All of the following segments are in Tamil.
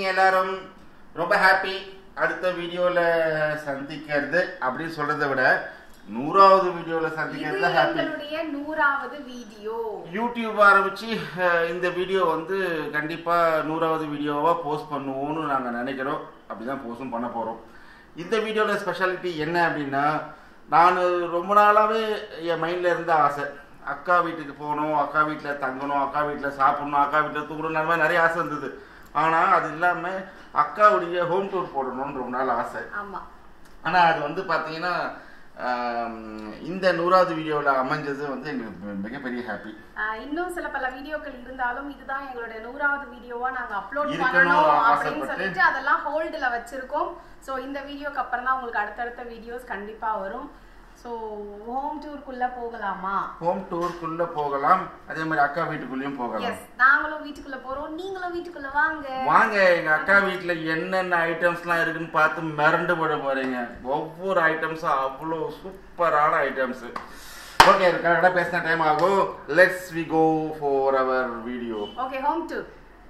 எல்லாரும் ரொம்ப ஹாப்பி அடுத்த வீடியோவில் சந்திக்கிறது அப்படின்னு சொல்றதை விட நூறாவது வீடியோவில் இது சந்திக்கிறது தான் ஹாப்பி எங்களுடைய நூறாவது வீடியோ யூடியூப் ஆரம்பிச்சு அஹ், இந்த வீடியோ வந்து கண்டிப்பா நூறாவது வீடியோவா போஸ்ட் பண்ணுவோம்னு நாங்க நினைக்கிறோம் அப்படிதான் போஸ்டும் பண்ண போறோம் இந்த வீடியோல ஸ்பெஷாலிட்டி என்ன அப்படின்னா நான் ரொம்ப நாளாவே என் மைண்ட்ல இருந்த ஆசை அக்கா வீட்டுக்கு போகணும் அக்கா வீட்டில் தங்கணும் அக்கா வீட்டில் சாப்பிடணும் அக்கா வீட்டில் தூங்கணும் அந்த மாதிரி நிறைய ஆசை இருந்தது ஆனால் அது இல்லாமல் அக்காவுடைய ஹோம் டூர் போடணும்னு ரொம்ப நாள் ஆசை ஆமா ஆனால் அது வந்து பார்த்தீங்கன்னா ஆம், இந்த நூறாவது வீடியோவில் அமைஞ்சது வந்து எங்களுக்கு மிகப்பெரிய ஹாப்பி ஆஹ் இன்னும் சில பல வீடியோக்கள் இருந்தாலும் இதுதான் எங்களுடைய நூறாவது வீடியோவா நாங்க அப்லோட் இருக்கணும் பண்ணணும் அப்படின்னு ஆசைப்பட்டு. சொல்லிட்டு அதெல்லாம் ஹோல்டுல வச்சிருக்கோம் சோ இந்த வீடியோக்கு அப்புறம் தான் உங்களுக்கு அடுத்தடுத்த வீடியோஸ் கண்டிப்பா வரும் சோ ஹோம் டூருக்குள்ள போகலாமா ஹோம் டூருக்குள்ள போகலாம் அதே மாதிரி அக்கா வீட்டுக்குள்ளேயும் போகலாம் எஸ் நாங்களும் வீட்டுக்குள்ள போறோம் நீங்களும் வீட்டுக்குள்ள வாங்க வாங்க எங்க அக்கா வீட்டுல என்னென்ன ஐட்டம்ஸ்லாம் இருக்குன்னு பார்த்து மிரண்டு போட போறீங்க ஒவ்வொரு ஐட்டம்ஸும் அவ்வளோ சூப்பரான ஐட்டம்ஸ் ஓகே கரெக்டாக பேசின டைம் ஆகும் let's we go for our video okay home tour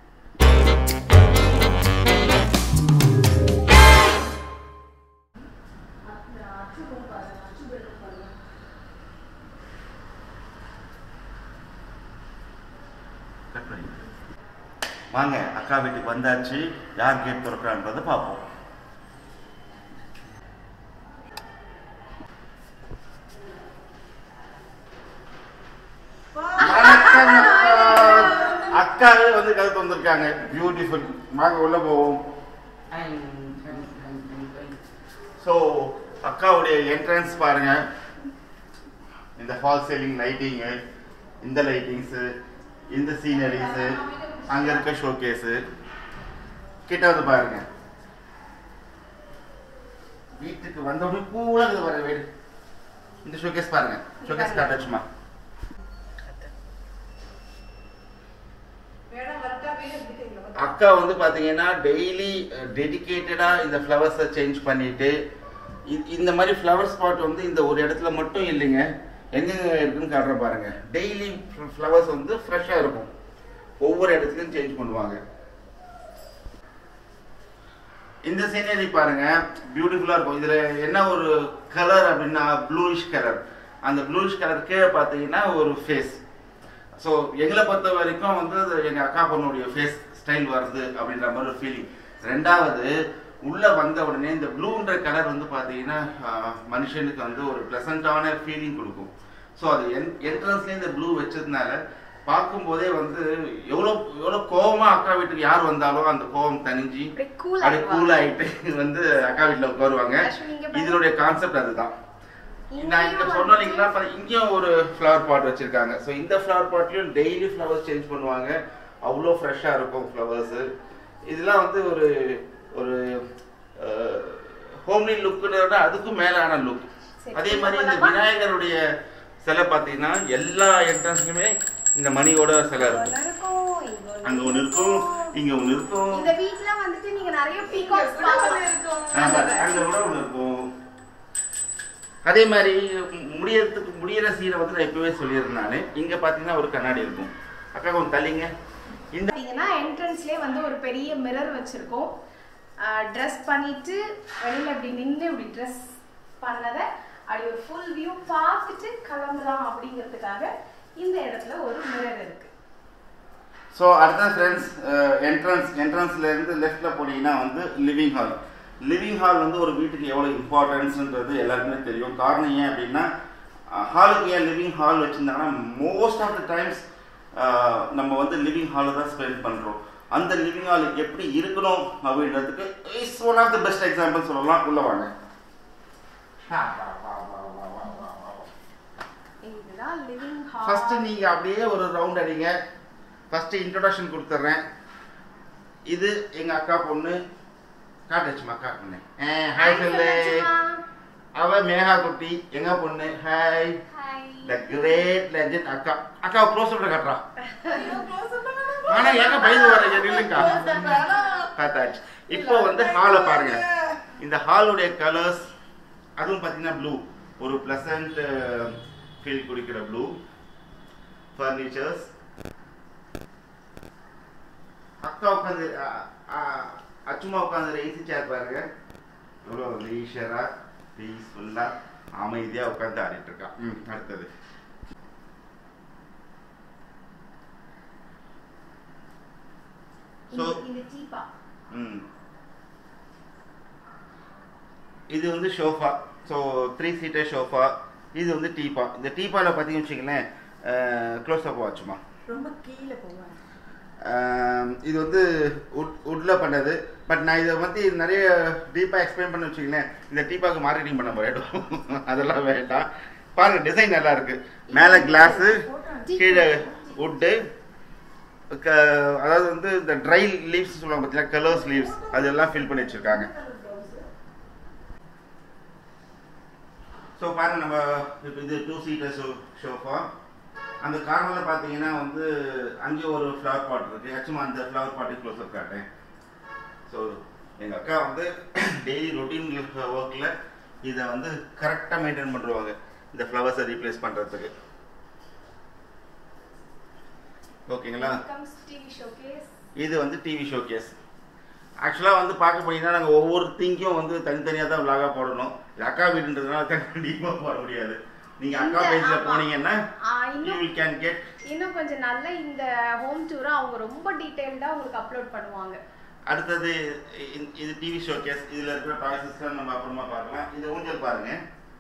வாங்க அக்கா வீட்டுக்கு வந்தாச்சு யார் கேட் திறக்கிறான்றதை பார்ப்போம் வணக்கம் அக்கா. அக்காவே வந்து கழுத்து வந்திருக்காங்க பியூட்டிஃபுல் வாங்க உள்ள போவோம் ஸோ அக்காவுடைய என்ட்ரன்ஸ் பாருங்க இந்த ஃபால் சீலிங் லைட்டிங்கு இந்த லைட்டிங்ஸு இந்த சீனரிஸு அங்க இருக்க ஷோகேஸு கிட்ட வந்து பாருங்க வீட்டுக்கு வந்த உடனே கூலா இருக்குது பாருங்க வீடு இந்த ஷோகேஸ் பாருங்க ஷோகேஸ் காட்டாச்சுமா அக்கா வந்து பாத்தீங்கன்னா டெய்லி டெடிகேட்டடா இந்த ஃப்ளவர்ஸை சேஞ்ச் பண்ணிட்டு இ- இந்த மாதிரி ஃப்ளவர் ஸ்பாட் வந்து இந்த ஒரு இடத்துல மட்டும் இல்லைங்க எங்கெங்க இருக்குன்னு காட்டுற பாருங்க டெய்லி ஃப்ளவர்ஸ் வந்து ஃப்ரெஷ்ஷா இருக்கும் ஒவ்வொரு இடத்துலையும் சேஞ்ச் பண்ணுவாங்க இந்த சீனரி பாருங்க பியூட்டிஃபுல்லா இருக்கும் இதுல என்ன ஒரு கலர் அப்படின்னா ப்ளூயிஷ் கலர் அந்த ப்ளூயிஷ் கலர் கீழே பார்த்தீங்கன்னா ஒரு ஃபேஸ் ஸோ எங்களை பொறுத்த வரைக்கும் வந்து அது எங்க அக்கா பொண்ணுடைய ஃபேஸ் ஸ்டைல் வருது அப்படின்ற மாதிரி ஒரு ஃபீலிங் ரெண்டாவது உள்ள வந்த உடனே இந்த ப்ளூன்ற கலர் வந்து பாத்தீங்கன்னா ஆஹ், மனுஷனுக்கு வந்து ஒரு பிளசண்டான ஃபீலிங் கொடுக்கும் ஸோ அது என் என்ட்ரன்ஸ்லேயே இந்த ப்ளூ வச்சதுனால பார்க்கும்போதே வந்து எவ்வளோ எவ்வளோ கோவமா அக்கா வீட்டுக்கு யார் வந்தாலும் அந்த கோவம் தணிஞ்சு அப்படியே கூல் அப்படியே கூல் ஆயிட்டு வந்து அக்கா வீட்டில் உட்காருவாங்க லட்சுமி இங்க பாரு. இதனுடைய கான்செப்ட் அதுதான் நான் இங்க சொன்னோம் இல்லைங்களா பாரு, இங்கேயும் ஒரு ஃப்ளவர் பாட் வச்சிருக்காங்க ஸோ இந்த ஃப்ளவர் பாட்லயும் டெய்லி ஃப்ளவர்ஸ் சேஞ்ச் பண்ணுவாங்க அவ்வளோ ஃப்ரெஷ்ஷாக இருக்கும் ஃப்ளவர்ஸ் இதெல்லாம் வந்து ஒரு ஒரு ஹோம்லி லுக்குன்றத அதுக்கும் மேலான லுக் சரி, அதே மாதிரி இந்த போலாமா? விநாயகருடைய சிலை பார்த்தீங்கன்னா எல்லா என்ட்ரன்ஸ்லையுமே இந்த மணியோட சிலை இருக்கும் ஒண்ணு இருக்கும், இங்க ஒண்ணு அங்க ஒன்று இருக்கும் இங்க ஒன்று இருக்கும் இந்த வீட்ல வந்துட்டு நீங்க நிறைய பீகாக்ஸ் பார்க்கலாம் ஆமா, அங்க கூட ஒண்ணு இருக்கும் அதே மாதிரி முடியறதுக்கு முடியற சீரை வந்து நான் எப்பவே சொல்லியிருந்தானே இங்க பாத்தீங்கன்னா ஒரு கண்ணாடி இருக்கும் அக்கா கொஞ்சம் தள்ளிங்க இந்த பார்த்தீங்கன்னா என்ட்ரன்ஸ்லேயே வந்து ஒரு பெரிய மிரர் வச்சிருக்கோம் ட்ரெஸ் பண்ணிட்டு வெளியில இப்படி நின்று இப்படி ட்ரெஸ் பண்ணதை அப்படி ஒரு ஃபுல் வியூ பார்த்துட்டு கிளம்பலாம் அப்படிங்கிறதுக்காக இந்த இடத்துல ஒரு மிரர் இருக்கு ஸோ அடுத்த ஃப்ரெண்ட்ஸ் என்ட்ரன்ஸ் என்ட்ரன்ஸ்ல இருந்து லெஃப்ட்ல போனீங்கன்னா வந்து லிவிங் ஹால் லிவிங் ஹால் வந்து ஒரு வீட்டுக்கு எவ்வளோ இம்பார்ட்டன்ஸ்ன்றது எல்லாருக்குமே தெரியும் காரணம் ஏன் அப்படின்னா ஹாலுக்கு ஏன் லிவிங் ஹால் வச்சிருந்தாங்கன்னா மோஸ்ட் ஆஃப் த டைம்ஸ் நம்ம வந்து லிவிங் ஹாலில் தான் ஸ்பெண்ட் பண்ணுறோம் அந்த லிவிங் ஹால் எப்படி இருக்கணும் அப்படின்றதுக்கு is one of the best example சொல்லலாம் உள்ள வாங்க இதுதான் லிவிங் ஃபர்ஸ்ட் ஹால் நீங்க அப்படியே ஒரு ரவுண்ட் அடிங்க ஃபர்ஸ்ட் இன்ட்ரோடக்ஷன் கொடுத்துட்றேன் இது எங்க அக்கா பொண்ணு காட்டுச்சுமா அக்கா பொண்ணு ஹாய் சொல்லு அவ மேகா குட்டி எங்க பொண்ணு ஹாய் த கிரேட் லெஜண்ட் அக்கா அக்கா க்ளோஸ் பண்ண காட்டுறா ஆனா ஏங்க பயந்து வரீங்க நில்லுங்கக்கா பார்த்தாச்சு இப்போ வந்து ஹாலை பாருங்க இந்த ஹாலுடைய கலர்ஸ் அதுவும் பார்த்தீங்கன்னா ப்ளூ ஒரு ப்ளசண்ட் ஃபீல் குடிக்கிற ப்ளூ ஃபர்னிச்சர்ஸ் அக்கா உட்காந்து அச்சுமா உட்காந்து ஏசி சேர் பாருங்க எவ்வளோ லீஷரா பீஸ்ஃபுல்லா அமைதியா உட்காந்து ஆடிட்டு இருக்கான் ம் அடுத்தது ஸோ இந்த- இந்த டீப்பா ம் இது வந்து sofa so three seater sofa இது வந்து டீப்பா இந்த டீப்பாவில் பார்த்தீங்கன்னு வச்சுங்களேன் க்ளோஸ் அப் வாட்சுமா ரொம்ப கீழே போவேன் இது வந்து உட் உட்டில் பண்ணது பட் நான் இதை பற்றி நிறைய டீப்பாக எக்ஸ்பிளைன் பண்ண வச்சுங்களேன் இந்த டீப்பாக்கு மார்க்கெட்டிங் பண்ண போயிடும் அதெல்லாம் வேண்டாம் பாருங்க டிசைன் நல்லா இருக்கு மேலே கிளாஸு கீழே உட்டு அதாவது வந்து இந்த ட்ரை லீவ்ஸ் சொல்லுவாங்க பார்த்தீங்களா கலர்ஸ் லீவ்ஸ் அதெல்லாம் ஃபில் பண்ணி வச்சிருக்காங்க ஸோ பாருங்க நம்ம இப்போ இது டூ சீட்டர் ஷோ ஷோஃபா அந்த கார்னரில் பார்த்தீங்கன்னா வந்து அங்கே ஒரு ஃப்ளவர் பாட் இருக்கு ஆக்சுவலாக அந்த ஃப்ளவர் பாட்டை க்ளோஸ் அப் காட்டேன் ஸோ எங்கள் அக்கா வந்து டெய்லி ரொட்டீன் ஒர்க்கில் இதை வந்து கரெக்டாக மெயின்டைன் பண்ணுவாங்க இந்த ஃப்ளவர்ஸை ரீப்ளேஸ் பண்ணுறதுக்கு ஓகேங்களா comes TV showcase. இது வந்து டிவி ஷோகேஸ் ஆக்சுவலாக வந்து பார்க்க போனீங்கன்னா நாங்கள் ஒவ்வொரு திங்கும் வந்து தனித்தனியாக தான் விலாகாக போடணும் இது அக்கா வீடுன்றதுனால கண்டிப்பாக போட முடியாது நீங்கள் அக்கா இந்த- பேஜில் ஆமா. போனீங்கன்னா ஆ, யூ இன்னும் வில் கேன் கெட் இன்னும் கொஞ்சம் நல்ல இந்த ஹோம் டூரை அவங்க ரொம்ப டீடைல்டா உங்களுக்கு அப்லோட் பண்ணுவாங்க அடுத்தது இ- இது டிவி ஷோகேஸ் இதில் இருக்கிற டாய்ஸஸ்லாம் நம்ம அப்புறமா பார்க்கலாம் இது ஊஞ்சல் பாருங்க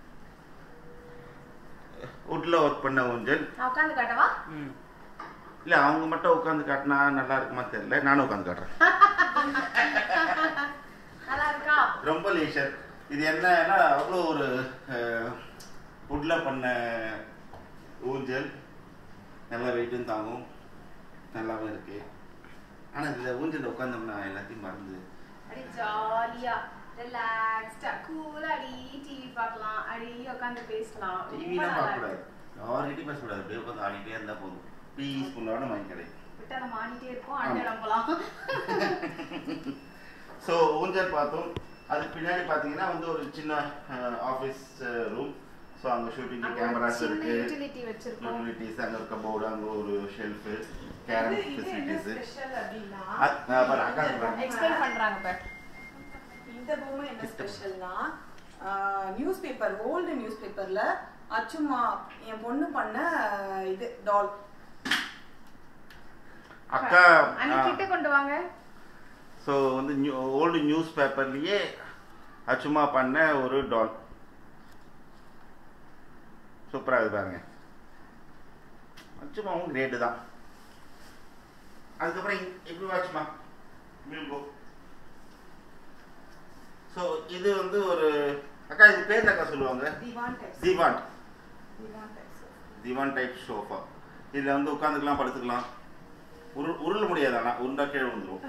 வுட்டில் ஒர்க் பண்ண ஊஞ்சல் நான் உட்காந்து காட்டவா இல்லை அவங்க மட்டும் உட்காந்து காட்டினா நல்லா இருக்குமா தெரியல நானும் உட்காந்து காட்டுறேன் நல்லா இருக்கா ரொம்ப லீஷர் இது என்னன்னா அவ்வளோ ஒரு வுட்டில் பண்ண ஊஞ்சல் நல்லா வெயிட்டும் தாங்கும் நல்லாவும் இருக்கு ஆனால் இதில் ஊஞ்சல் உட்காந்தோம்னா எல்லாத்தையும் மறந்து அப்படி ஜாலியா ரிலாக்ஸ்டா கூலா அடி டிவி பார்க்கலாம் அடி உட்காந்து பேசலாம் ரொம்ப டிவிலாம் நல்லா பார்க்கக்கூடாது இருக்கு. யார்கிட்டையும் பேசக்கூடாது அப்படியே உட்காந்து ஆடிட்டே இருந்தால் போதும் பீஸ்ஃபுல்லான மைண்ட் கிடைக்கும் விட்டா நம்ம ஆடிட்டே இருக்கோம் அண்டை நம்பலாம் ஸோ ஊஞ்சல் பார்த்தோம் அதுக்கு பின்னாடி பார்த்தீங்கன்னா வந்து ஒரு சின்ன ஆஃபீஸ் ரூம் ஸோ அங்கே ஷூட்டிங் அங்க ஒரு கேமராஸ் சின்ன இருக்கு யூட்டிலிட்டி வச்சிருக்கோம் யூட்டிலிட்டிஸ் அங்கே இருக்க போர்டு அங்கே ஒரு ஷெல்ஃபு கேரம் இது இது என்ன ஃபெசிலிட்டிஸ் ஸ்பெஷல் அப்படின்னா அக்கா சொல்றாங்க எக்ஸ்பிளைன் பண்றாங்க பாரு இந்த பொம்மை என்ன ஸ்பெஷல்னா நியூஸ் பேப்பர் ஓல்டு நியூஸ் பேப்பர்ல அச்சுமா என் பொண்ணு பண்ண ஆஹ், இது டால் அக்கா அண்ணி கிட்ட கொண்டு வாங்க ஸோ வந்து ஓல்டு நியூஸ் பேப்பர்லேயே அச்சுமா பண்ண ஒரு டால் சூப்பராக இது பாருங்க அச்சுமாவும் கிரேட்டு தான் அதுக்கப்புறம் இங்க- இப்படி வாச்சுமா மில்கோ ஸோ இது வந்து ஒரு அக்கா இது பேர் அக்கா சொல்லுவாங்க divan types divan divan types divan type sofa இதில் வந்து உட்காந்துக்கலாம் படுத்துக்கலாம் உரு உருள முடியாது ஆனால் உருண்டா கீழே விழுந்துரும்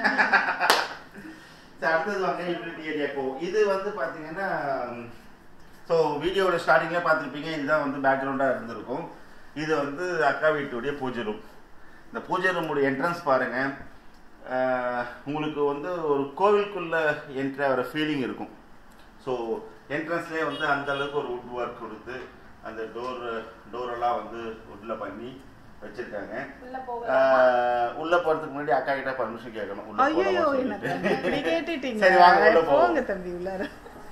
சரி அடுத்தது வாங்க யூட்டிலிட்டி ஏரியா போகும் இது வந்து பார்த்தீங்கன்னா ஸோ வீடியோட ஸ்டார்டிங்கில் பார்த்துருப்பீங்க இதுதான் வந்து பேக்ரவுண்டாக இருந்திருக்கும் இது வந்து அக்கா வீட்டுடைய பூஜை ரூம் இந்த பூஜை ரூமுடைய என்ட்ரன்ஸ் பாருங்க அஹ், உங்களுக்கு வந்து ஒரு கோவிலுக்குள்ள என்ட்ரி ஆகிற ஃபீலிங் இருக்கும் ஸோ என்ட்ரன்ஸ்லேயே வந்து அந்த அளவுக்கு ஒரு வுட் ஒர்க் கொடுத்து அந்த டோர் டோரெல்லாம் வந்து வுட்டில் பண்ணி வச்சிருக்காங்க உள்ள போகலாம் ஆஹ் உள்ள போறதுக்கு முன்னாடி அக்கா கிட்ட பர்மிஷன் கேட்கணும் உள்ள ஐயோ போலாமா என்ன சொல்லிட்டு. தம்பி இப்படி கேட்டுட்டீங்க சரி வாங்க உள்ள போங்க போவோம் தம்பி உள்ளார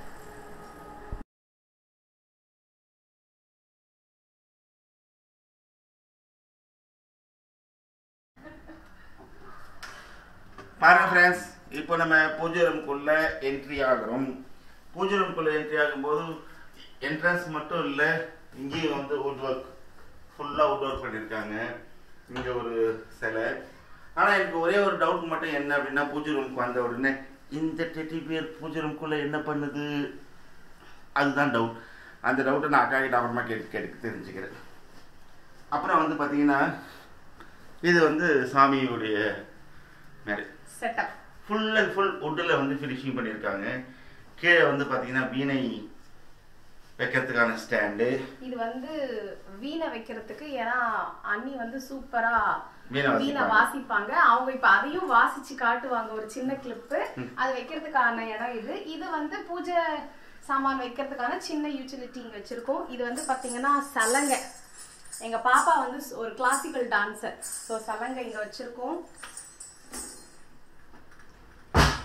பாருங்க ஃப்ரெண்ட்ஸ் இப்போ நம்ம பூஜை ரூம்குள்ள என்ட்ரி ஆகிறோம் பூஜை ரூம்குள்ள என்ட்ரி ஆகும்போது என்ட்ரன்ஸ் மட்டும் இல்லை இங்கேயும் வந்து வுட் ஒர்க் ஃபுல்லாக வுட் ஒர்க் பண்ணியிருக்காங்க இங்கே ஒரு சிலை ஆனால் எனக்கு ஒரே ஒரு டவுட் மட்டும் என்ன அப்படின்னா பூஜை ரூமுக்கு வந்த உடனே இந்த டெட்டி பேர் பூஜை ரூம்குள்ள என்ன பண்ணுது அதுதான் டவுட் அந்த டவுட்டை நான் அக்கா கிட்ட அப்புறமா கேட்டு கேட்டு தெரிஞ்சுக்கிறேன் அப்புறம் வந்து பார்த்தீங்கன்னா இது வந்து சாமியுடைய marriage setup full and full வுட்டில் வந்து ஃபினிஷிங் பண்ணியிருக்காங்க கீழே வந்து பார்த்தீங்கன்னா வீணை வைக்கிறதுக்கான ஸ்டாண்டு இது வந்து வீணை வைக்கிறதுக்கு ஏன்னா அண்ணி வந்து சூப்பரா வீணை வீணை வாசிப்பாங்க. வாசிப்பாங்க அவங்க இப்ப அதையும் வாசிச்சு காட்டுவாங்க ஒரு சின்ன கிளிப்பு அது வைக்கிறதுக்கான இடம் இது இது வந்து பூஜை சாமான் வைக்கிறதுக்கான சின்ன யூட்டிலிட்டி இங்க வச்சிருக்கோம் இது வந்து பாத்தீங்கன்னா சலங்கை எங்க பாப்பா வந்து ஒரு கிளாசிக்கல் டான்சர் ஸோ சலங்கை இங்க வச்சிருக்கோம்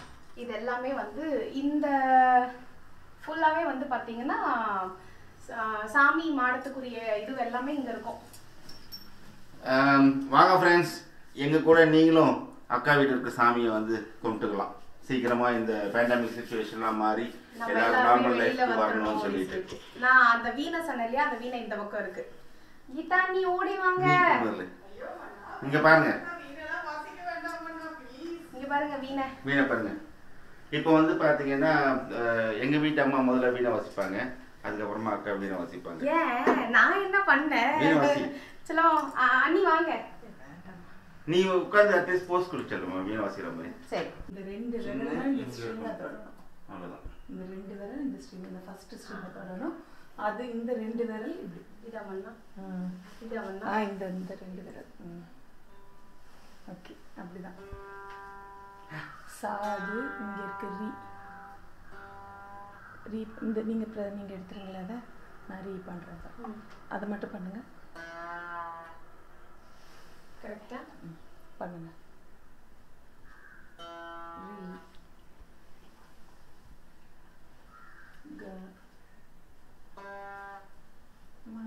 இது எல்லாமே வந்து இந்த ஃபுல்லாவே வந்து பாத்தீங்கன்னா சா- சாமி மாடத்துக்குரிய இது எல்லாமே இங்க இருக்கும் ஆம், வாங்க ஃப்ரெண்ட்ஸ் எங்க கூட நீங்களும் அக்கா வீட்டு இருக்க சாமியை வந்து கும்பிட்டுக்கலாம் சீக்கிரமா இந்த பேண்டமிக் சுச்சுவேஷன்லாம் மாறி நம்ம எல்லாரும் எல்லாருமே நார்மல் வெளியில லைஃப்க்கு வரணும்னு வந்துடணும் சொல்லிட்டு அப்படின்னு நான் அந்த வீணை சொன்னேன் இல்லையா அந்த வீணை இந்த பக்கம் இருக்கு கீதா நீ ஓடி வாங்க நீ கொண்டு வரல. இங்க பாருங்க இதெல்லாம் வாசிக்க வேண்டாமண்ணா ப்ளீஸ் இங்க பாருங்க வீணை வீணை பாருங்க இப்போ வந்து பாத்தீங்கன்னா அஹ், எங்க வீட்டு அம்மா முதல்ல வீணை வாசிப்பாங்க அதுக்கப்புறமா அக்கா வீணை வாசிப்பாங்க ஏன் நான் என்ன பண்ணேன் வீணை வாசி. சலோ அ- அண்ணி வாங்க நீ உட்காந்து அட்லீஸ்ட் போஸ்ட் கொடுத்துருமா வீணை வாசிக்கிற மாதிரி சரி இந்த ரெண்டு விரல் தான் இந்த ஸ்ட்ரிங்கை தொடணும் அவ்வளவுதான் இந்த ரெண்டு விரல் இந்த ஸ்ட்ரிங் இந்த ஃபர்ஸ்ட் ஸ்ட்ரிங்கை தொடணும் அது இந்த ரெண்டு விரல் இப்படி இதா பண்ணா இதா பண்ணா ஆ இந்த இந்த ரெண்டு விரல் ஓகே அப்படிதான் சாது இங்க இருக்கு ரீ ரீ இந்த நீங்க பிர- நீங்க எடுத்துருங்களா அதை நான் ரீ பண்றேன் அதை மட்டும் பண்ணுங்க கரெக்டா ம், பண்ணுங்க ரீ க மா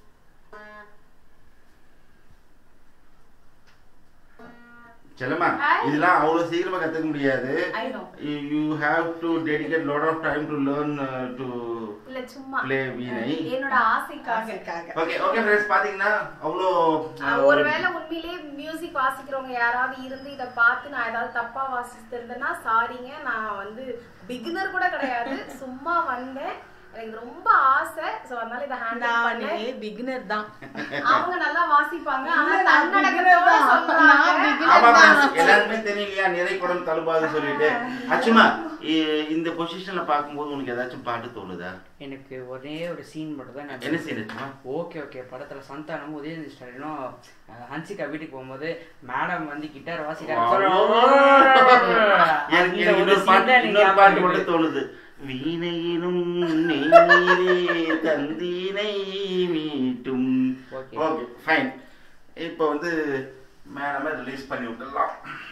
செல்லம்மா Hi. இதெல்லாம் அவ்வளவு சீக்கிரமா கத்துக்க முடியாது I know you have to dedicate lot of time to learn to இல்ல சும்மா ப்ளே வீணை என்னோட ஆசைக்காக ஆசைக்காக. ஓகே ஓகே ஃப்ரெண்ட்ஸ் பாத்தீங்கன்னா அவ்வளோ அஹ், ஒருவேளை உண்மையிலேயே மியூசிக் வாசிக்கிறவங்க யாராவது இருந்து இத பார்த்து நான் ஏதாவது தப்பா வாசிச்சிருந்தேன்னா சாரிங்க நான் வந்து பிகினர் கூட கிடையாது சும்மா வந்தேன் எனக்கு ரொம்ப ஆசை சோ அதனால இத ஹேண்டில் பண்ணேன் நானே பிகினர் தான் அவங்க நல்லா வாசிப்பாங்க ஆனா இல்ல, நான் தன்னடக்கத்தோட beginner தான். சொல்றாங்க. நான் beginner ஆமா தான். friends, எல்லாருக்குமே தெரியும் இல்லையா நிறை குடம் தழும்பாதுன்னு சொல்லிட்டு அச்சுமா இ- இந்த பொசிஷன்ல பார்க்கும்போது உனக்கு ஏதாச்சும் பாட்டு தோணுதா எனக்கு ஒரே ஒரு சீன் மட்டும் தான் என்ன scene அச்சுமா? ஓகே ஓகே படத்துல சந்தானம் உதயநிதி ஸ்டாலினும் அஹ், ஹன்சிகா வீட்டுக்கு போகும்போது மேடம் வந்து கிட்டார் வாசிக்கிறாங்க எனக்கு அந்த எனக்கு ஒரு இன்னொரு scene பாட்டு தான் எனக்கு இன்னொரு பாட்டு ஞாபகம் மட்டும் இருக்கு. தோணுது வீணையினும் நீரே தந்தீனை மீட்டும் Okay. ஓகே ஃபைன் இப்போ வந்து மேடமே ரிலீஸ் பண்ணி விட்டுடலாம்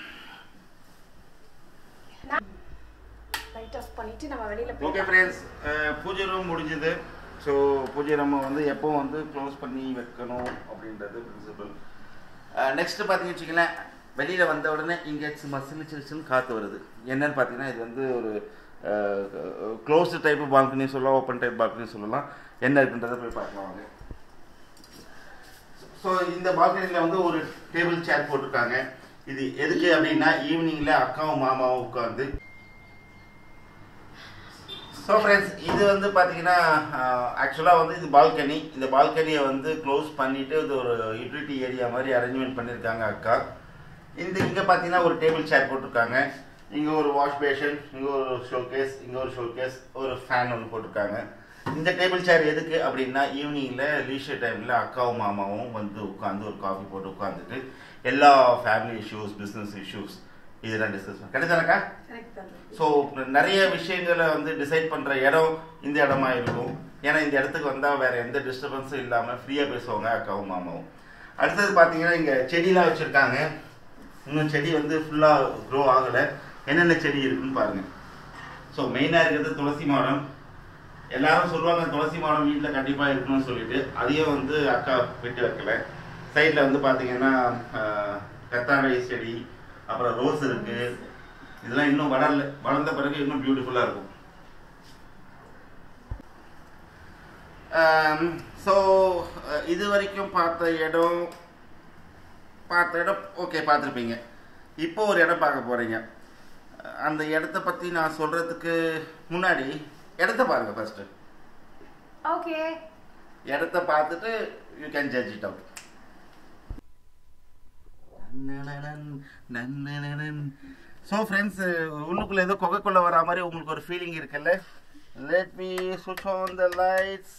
லைட் ஆஃப் பண்ணிட்டு நம்ம வெளியில ஓகே போயிடலாம் ஃப்ரெண்ட்ஸ் பூஜை ரூம் முடிஞ்சது ஸோ பூஜை ரூமை வந்து எப்போ வந்து க்ளோஸ் பண்ணி வைக்கணும் அப்படின்றது பிரின்சிபல் நெக்ஸ்ட் பார்த்தீங்கன்னு வச்சுக்கங்களேன் வெளியில் வந்த உடனே இங்கே சும்மா சின்ன சின்ன சின்ன காற்று வருது என்னன்னு பார்த்தீங்கன்னா இது வந்து ஒரு க்ளோஸ்டு டைப் பால்கனி சொல்லலாம் ஓப்பன் டைப் பால்கனி சொல்லலாம் என்ன இருக்குன்றதை போய் பார்க்கலாம் வாங்க ஸோ இந்த பால்கனியில் வந்து ஒரு டேபிள் சேர் போட்டிருக்காங்க இது எதுக்கு அப்படின்னா ஈவினிங்கில் அக்காவும் மாமாவும் உட்காந்து ஸோ ஃப்ரெண்ட்ஸ் இது வந்து பார்த்தீங்கன்னா ஆக்சுவலாக வந்து இது பால்கனி இந்த பால்கனியை வந்து க்ளோஸ் பண்ணிட்டு இது ஒரு யூட்டிலிட்டி ஏரியா மாதிரி அரேஞ்ச்மெண்ட் பண்ணியிருக்காங்க அக்கா இந்த இங்கே பார்த்தீங்கன்னா ஒரு டேபிள் சேர் போட்டிருக்காங்க இங்கே ஒரு வாஷ் பேஷன் இங்கே ஒரு ஷோகேஸ் இங்கே ஒரு ஷோகேஸ் ஒரு ஃபேன் ஒன்று போட்டிருக்காங்க இந்த டேபிள் சேர் எதுக்கு அப்படின்னா ஈவினிங்கில் லீஷர் டைமில் அக்காவும் மாமாவும் வந்து உட்காந்து ஒரு காஃபி போட்டு உட்காந்துட்டு எல்லா ஃபேமிலி இஷ்யூஸ் பிஸ்னஸ் இஷ்யூஸ் இதெல்லாம் டிஸ்கஸ் பண்ண கிடைச்சாலக்கா கரெக்ட் தான் ஸோ நிறைய விஷயங்களை வந்து டிசைட் பண்ணுற இடம் இந்த இடமா இருக்கும் ஏன்னா இந்த இடத்துக்கு வந்தால் வேற எந்த டிஸ்டர்பன்ஸும் இல்லாமல் ஃப்ரீயாக பேசுவாங்க அக்காவும் மாமாவும் அடுத்தது பார்த்தீங்கன்னா இங்கே செடிலாம் வச்சுருக்காங்க இன்னும் செடி வந்து ஃபுல்லாக க்ரோ ஆகலை என்னென்ன செடி இருக்குன்னு பாருங்க ஸோ மெயினாக இருக்கிறது துளசி மாடம் எல்லாரும் சொல்லுவாங்க துளசி மாடம் வீட்டில் கண்டிப்பாக இருக்கணும்னு சொல்லிட்டு அதையும் வந்து அக்கா விட்டு வைக்கல சைடில் வந்து பார்த்தீங்கன்னா ஆஹ், கத்தாழை செடி அப்புறம் ரோஸ் இருக்கு இதெல்லாம் இன்னும் வளரல வளர்ந்த பிறகு இன்னும் பியூட்டிஃபுல்லாக இருக்கும் ஸோ இது வரைக்கும் பார்த்த இடம் பார்த்த இடம் ஓகே பார்த்துருப்பீங்க இப்போ ஒரு இடம் பார்க்க போகிறீங்க அந்த இடத்த பற்றி நான் சொல்கிறதுக்கு முன்னாடி இடத்த பாருங்க ஃபர்ஸ்ட்டு ஓகே இடத்த பார்த்துட்டு you can judge it out so friends உள்ளுக்குள்ள ஏதோ கொகைக்குள்ள வரா மாதிரி உங்களுக்கு ஒரு ஃபீலிங் இருக்குல்ல லெட் மீ சுவிட்ச் ஆன் த லைட்ஸ்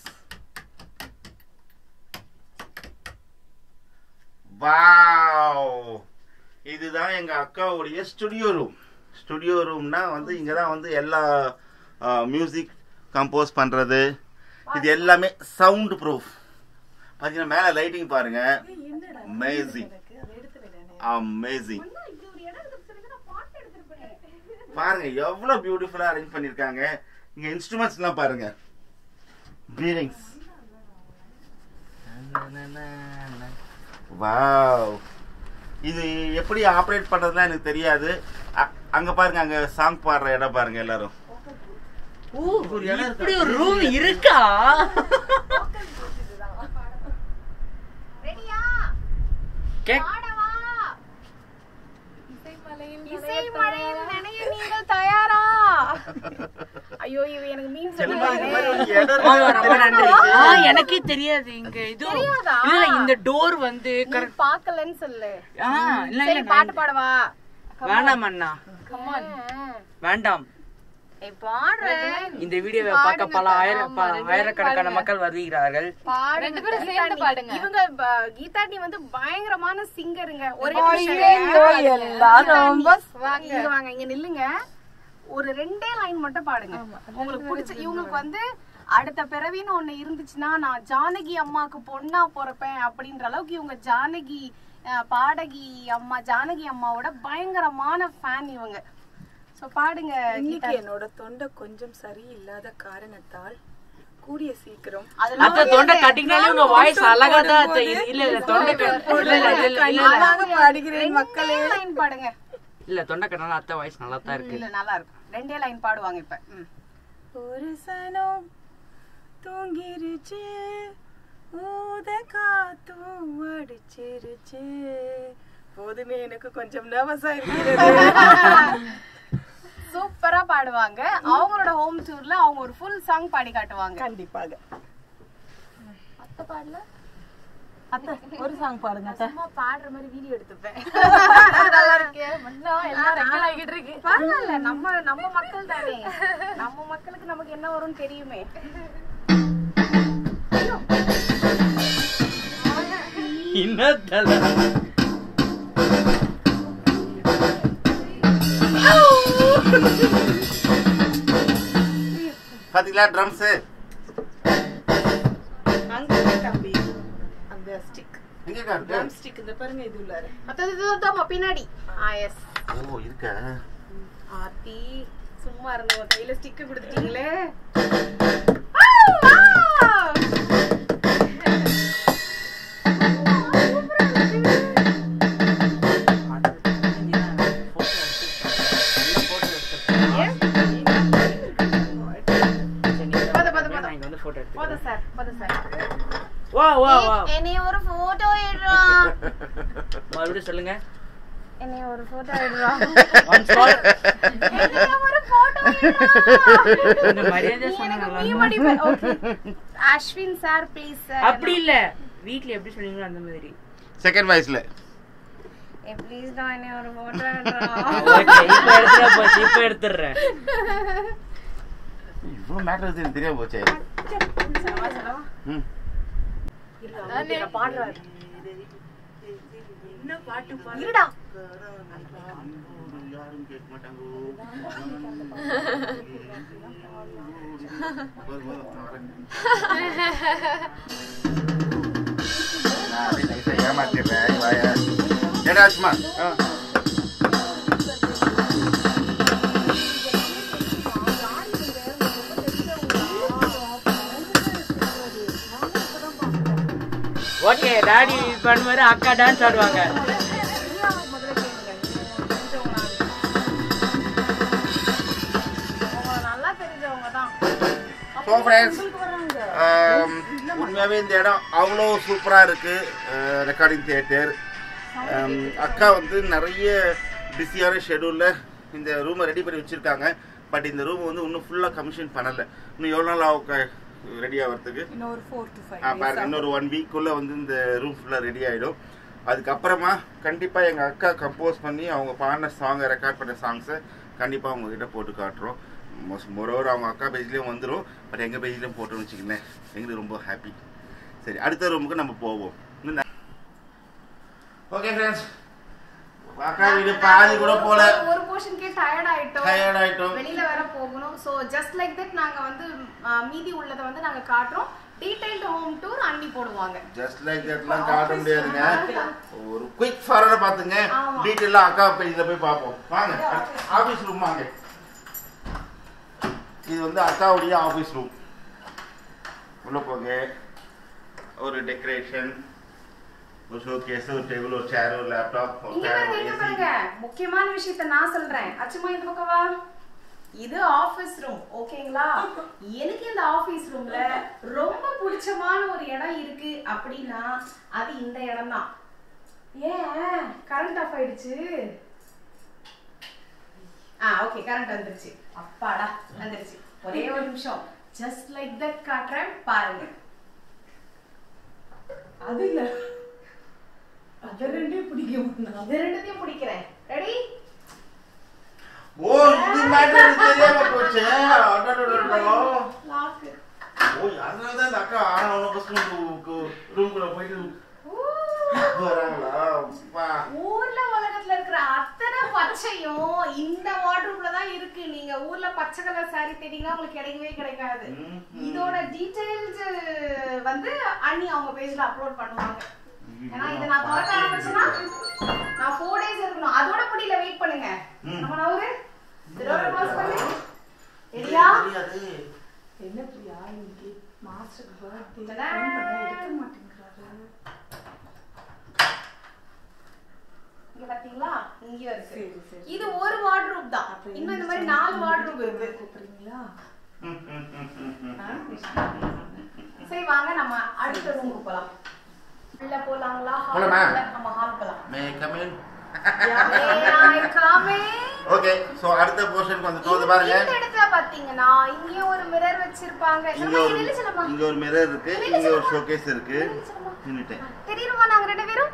வாவ் இதுதான் எங்க அக்காவுடைய ஸ்டுடியோ ரூம் ஸ்டுடியோ ரூம்னா வந்து இங்க தான் வந்து எல்லா மியூசிக் கம்போஸ் பண்றது இது எல்லாமே சவுண்ட் ப்ரூஃப் பாத்தீங்கன்னா மேல லைட்டிங் பாருங்க என்னடா Amazing. எனக்கு அதை எடுத்து விடனே அமேசிங் இது ஒரு இடம் இருக்கு சொல்லி நான் பாட்டு எடுத்துருப்பேன் பாருங்க எவ்வளவு பியூட்டிஃபுல்லா அரேஞ்ச் பண்ணிருக்காங்க இங்க இன்ஸ்ட்ருமெண்ட்ஸ் எல்லாம் பாருங்க பீரிங்ஸ் வாவ் இது எப்படி ஆப்ரேட் பண்றதுலாம் எனக்கு தெரியாது அ- அங்க பாருங்க அங்க சாங் பாடுற இடம் பாருங்க எல்லாரும் ஓ ஒரு இடம் இப்படி இருக்கா? ஒரு ரூம் இருக்கா ரெடியா கேக் பாடவா இசை மழையில் நனைய நீங்கள் தயாரா ஐயோ இவ எனக்கு மீன் செல்லுமா, இந்த மாதிரி சொல்லுவாங்க ஒரு இடம் ஆமா, இருக்கு. ரொம்ப நன்றி தெரிஞ்சிருச்சு. ஆ, எனக்கே தெரியாது இங்க இது தெரியாதா? இல்ல இந்த டோர் வந்து நீ correct- பாக்கலன்னு சொல்லு ஆ, இல்ல சரி இல்ல பாட்டு நான் பாடவா வேண்டாம் அண்ணா கமான் வேண்டாம் ஏய் பாடுறேன் இந்த வீடியோவை பார்க்க பல ஆயிரம் ப- ஆயிரக்கணக்கான மக்கள் வருகிறார்கள் ரெண்டு பேரும் சேர்ந்து பாடுங்க இவங்க ப- கீதாட்டி வந்து பயங்கரமான சிங்கருங்க ஒரே ஐயோ, எல்லாரும் வாங்க இங்க வாங்க இங்க நில்லுங்க ஒரு ரெண்டே லைன் மட்டும் பாடுங்க உங்களுக்கு பிடிச்ச இவங்களுக்கு வந்து அடுத்த பிறவின்னு ஒண்ணு இருந்துச்சுன்னா நான் ஜானகி அம்மாக்கு பொண்ணா பிறப்பேன் அப்படின்ற அளவுக்கு இவங்க ஜானகி அஹ், பாடகி அம்மா ஜானகி அம்மாவோட பயங்கரமான ஃபேன் இவங்க சோ பாடுங்க இன்னைக்கு என்னோட தொண்டை கொஞ்சம் சரியில்லாத காரணத்தால் கூடிய சீக்கிரம் அதெல்லாம் அத்த தொண்டை கட்டிங்கனாலே உங்க வாய்ஸ் அழகா தான் தெரியுது இல்ல இல்ல தொண்டை கட்- இல்ல இல்ல இல்ல இல்ல இல்ல அழகாக பாடுகிறேன் மக்களே ரெண்டே லைன் பாடுங்க இல்ல தொண்டை கட்டினாலும் அத்தை வாய்ஸ் நல்லா தான் இருக்கு இல்ல நல்லா இருக்கும் ரெண்டே லைன் பாடுவாங்க இப்ப ம். ஒரு சனம் தூங்கிருச்சு ஊத காத்தும் அடிச்சிருச்சு போதுமே எனக்கு கொஞ்சம் நர்வஸா இருக்கிறது சூப்பரா பாடுவாங்க அவங்களோட ஹோம் டூர்ல அவங்க ஒரு ஃபுல் சாங் பாடி காட்டுவாங்க கண்டிப்பாக அத்தை பாடல அத்தை ஒரு சாங் பாடுங்க அத்தை சும்மா பாடுற மாதிரி வீடியோ எடுத்துப்பேன் நல்லா இருக்கே எல்லாம் ரெக்கார்ட் ஆகிட்டு இருக்கு பரவாயில்ல நம்ம நம்ம மக்கள் தானே நம்ம மக்களுக்கு நமக்கு என்ன வரும்னு தெரியுமே இன்னத்தல பாத்தீங்களா ட்ரம்ஸ் அங்க இருக்கு தம்பி அந்த ஸ்டிக் எங்க இருக்கு ட்ரம் ஸ்டிக் இந்த பாருங்க இது உள்ளார அத்தது இதுதான் பின்னாடி ஆ எஸ் ஓ இருக்கா ஆத்தி சும்மா இருந்தவங்க கையில ஸ்டிக் கொடுத்துட்டீங்களே போதும் சார் போதும் சார் வா வா வா என்னைய ஒரு போட்டோ எடுறா மறுபடியும் சொல்லுங்க என்னைய ஒரு போட்டோ எடுறா Once more. என்னைய ஒரு போட்டோ கொஞ்சம் மரியாதையா சொன்னா நல்லா இருக்கும். அஸ்வின் சார் ப்ளீஸ் சார் அப்படி இல்ல வீட்ல எப்படி சொன்னீங்களோ அந்த மாதிரி செகண்ட் வாய்ஸ்ல ப்ளீஸ் தான் என்னைய ஒரு போட்டோ எடுறா ஓகே இப்ப எடுத்துற போச்சு இப்ப எடுத்துறேன் இவ்வளவு மேட்டர் எனக்கு தெரியாம போச்சே ம் பாடுறாரு என்ன பாட்டு பாடு இருடா யாரும் கேட்க மாட்டாங்க ஏமாத்திடுறேன் வாயா ஏடா சும்மா ஓகே டாடி பண்ணுவாரு அக்கா டான்ஸ் ஆடுவாங்க நல்லா தெரிஞ்சவங்க தான் ஸோ ஃப்ரெண்ட்ஸ் உண்மையாகவே இந்த இடம் அவ்வளோ சூப்பராக இருக்குது ரெக்கார்டிங் தியேட்டர் அக்கா வந்து நிறைய பிஸியான ஷெடியூலில் இந்த ரூமை ரெடி பண்ணி வச்சுருக்காங்க பட் இந்த ரூம் வந்து இன்னும் ஃபுல்லாக கமிஷன் பண்ணலை இன்னும் எவ்வளோ நாள் ஆகும் ரெடி ஆகிறதுக்கு இன்னும் ஒரு ஃபோர் டு ஆ, பாருங்க இன்னொரு ஒன் வீக்குள்ளே வந்து இந்த ரூம் ஃபுல்லாக ரெடி ஆகிடும் அதுக்கப்புறமா கண்டிப்பாக எங்கள் அக்கா கம்போஸ் பண்ணி அவங்க பாடின சாங்கை ரெக்கார்ட் பண்ண சாங்ஸை கண்டிப்பாக உங்ககிட்ட போட்டு காட்டுறோம் மொரோவர் அவங்க அக்கா பேஜ்லேயும் வந்துடும் பட் எங்கள் பேஜ்லேயும் போட்டோம்னு வச்சுக்கோங்களேன் எங்களுக்கு ரொம்ப ஹாப்பி சரி அடுத்த ரூமுக்கு நம்ம போவோம் ஓகே ஃப்ரெண்ட்ஸ் அக்கா வீடு பாதி கூட போல ஒரு போர்ஷனுக்கே டயர்ட் ஆயிட்டோம் டயர்ட் ஆயிட்டோம் வெளியில வேற போகணும் சோ ஜஸ்ட் லைக் தட் நாங்க வந்து ஆ, மீதி உள்ளத வந்து நாங்க காட்டுறோம் டீடைல்டு ஹோம் டூர் அண்ணி போடுவாங்க ஜஸ்ட் லைக் தட்லாம் காட்ட முடியாதுங்க ஒரு குயிக் ஃபாரோட பாத்துங்க ஆமா. டீட்டெயிலாக அக்கா பேஜ்ல போய் பார்ப்போம் வாங்க ஆபீஸ் ரூம் வாங்க இது வந்து அக்காவுடைய ஆஃபீஸ் ரூம் உள்ள போங்க ஒரு டெக்கரேஷன் ஒரு ஷோ கேஸ் ஒரு டேபிள் ஒரு சேர் ஒரு லேப்டாப் ஒரு இங்க ஃபேன் பாருங்க ஒரு இங்க ஏசி பாருங்க முக்கியமான விஷயத்த நான் சொல்றேன் அச்சுமா இந்த பக்கம் வா இது ஆபீஸ் ரூம் ஓகேங்களா எனக்கு இந்த ஆபீஸ் ரூம்ல ரொம்ப பிடிச்சமான ஒரு இடம் இருக்கு அப்படின்னா அது இந்த இடம் தான் ஏன் கரண்ட் ஆஃப் ஆயிடுச்சு ஆ ஓகே கரண்ட் வந்துருச்சு அப்பாடா வந்துருச்சு ஒரே ஒரு நிமிஷம் ஜஸ்ட் லைக் தட் காட்டுறேன் பாருங்க அது இல்ல அது ரெண்டே பிடிக்கும் இது ரெண்டுத்தையும் பிடிக்கிறேன் ரெடி ஓ இது மேட்டர் தெரியாம போச்சு அடடடடடா. லாக்கு ஓ அதனால தான் இந்த அக்கா ஆனவன ஃபர்ஸ்ட் ரூம்குள்ள போயிட்டு வராங்களா அப்பா. ஊர்ல உலகத்துல இருக்கிற அத்தனை பச்சையும் இந்த வார்ட்ரூப்ல தான் இருக்கு நீங்க ஊர்ல பச்சை கலர் saree தேடிங்கன்னா உங்களுக்கு கிடைக்கவே கிடைக்காது ம்ஹும். இதோட டீடைல்ஸ் வந்து அண்ணி அவங்க பேஜ்ல அப்லோட் பண்ணுவாங்க ஏன்னா இதை நான் திறக்க ஆரம்பிச்சேன்னா நான் ஃபோர் டேஸ் இருக்கணும் அதோட முடியல வெயிட் பண்ணுங்க ம். நம்ம நவரு இதோட க்ளோஸ் பண்ணு ரெடியா தெரியாது. என்ன பிரியா இன்னைக்கு மாஸ்டர் பர்த்டே தடா. எடுக்க மாட்டேங்கிறாரு இங்க பாத்தீங்களா இங்கேயும் இருக்கு சரி, சரி. இது ஒரு வார்ட்ரூப் தான் அப்ப இன்னும் இந்த என்ன மாதிரி சொன்னீங்க? நாலு வார்ட்ரூப் இருக்கு கூப்பிடுறீங்களா ம், ம், ம், ம், ம். ஆ? சரி வாங்க நம்ம அடுத்த ரூமுக்கு போலாம் உள்ள போலாங்களா போலாமா? ஹால் நம்ம ஹால் போலாம் May I come in? May I come in? Okay so அடுத்த போர்ஷனுக்கு வந்து போகுது பாருங்க இந்த இடத்துல பாத்தீங்கன்னா இங்கேயும் ஒரு மிரர் வச்சிருப்பாங்க இங்க சொல்லுமா, ஒரு நில்லு சொல்லுமா. இங்க ஒரு மிரர் இருக்கு நில்லு இங்க ஒரு சொல்லுமா. ஷோகேஸ் இருக்கு நில்லு சொல்லுமா. நின்னுட்டேன் தெரியுமா நாங்க ரெண்டு பேரும்